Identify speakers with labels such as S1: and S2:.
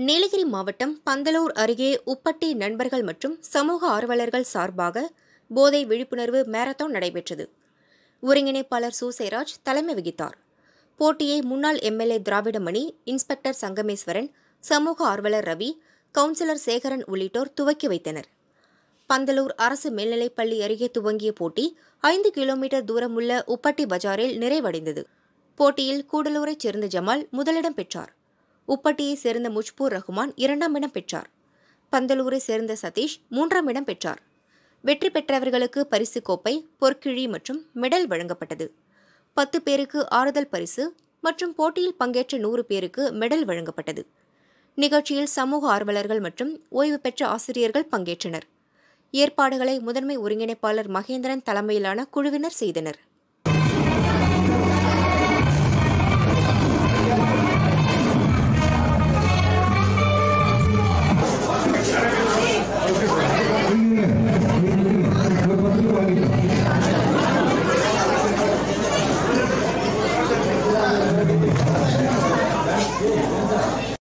S1: நீலகிரி மாவட்டம் பந்தலூர் அருகே உப்பட்டி நண்பர்கள் மற்றும் சமூக ஆர்வலர்கள் சார்பாக போதை விழிப்புணர்வு மாரத்தான் நடைபெற்றது ஒருங்கிணைப்பாளர் சூசைராஜ் தலைமை வகித்தார் போட்டியை முன்னாள் எம்எல்ஏ திராவிடமணி இன்ஸ்பெக்டர் சங்கமேஸ்வரன் சமூக ஆர்வலர் ரவி கவுன்சிலர் சேகரன் உள்ளிட்டோர் துவக்கி வைத்தனர் பந்தலூர் அரசு மேல்நிலைப்பள்ளி அருகே துவங்கிய போட்டி ஐந்து கிலோமீட்டர் தூரமுள்ள உப்பட்டி பஜாரில் நிறைவடைந்தது போட்டியில் கூடலூரைச் சேர்ந்த ஜமால் முதலிடம் பெற்றார் உப்பட்டியைச் சேர்ந்த முஜ்பூர் ரஹ்மான் இரண்டாம் இடம் பெற்றார் பந்தலூரைச் சேர்ந்த சதீஷ் மூன்றாம் இடம் பெற்றார் வெற்றி பெற்றவர்களுக்கு பரிசு கோப்பை பொற்கிழி மற்றும் மெடல் வழங்கப்பட்டது பத்து பேருக்கு ஆறுதல் பரிசு மற்றும் போட்டியில் பங்கேற்ற நூறு பேருக்கு மெடல் வழங்கப்பட்டது நிகழ்ச்சியில் சமூக ஆர்வலர்கள் மற்றும் ஓய்வு பெற்ற ஆசிரியர்கள் பங்கேற்றனர் ஏற்பாடுகளை முதன்மை ஒருங்கிணைப்பாளர் மகேந்திரன் தலைமையிலான குழுவினர் செய்தனர்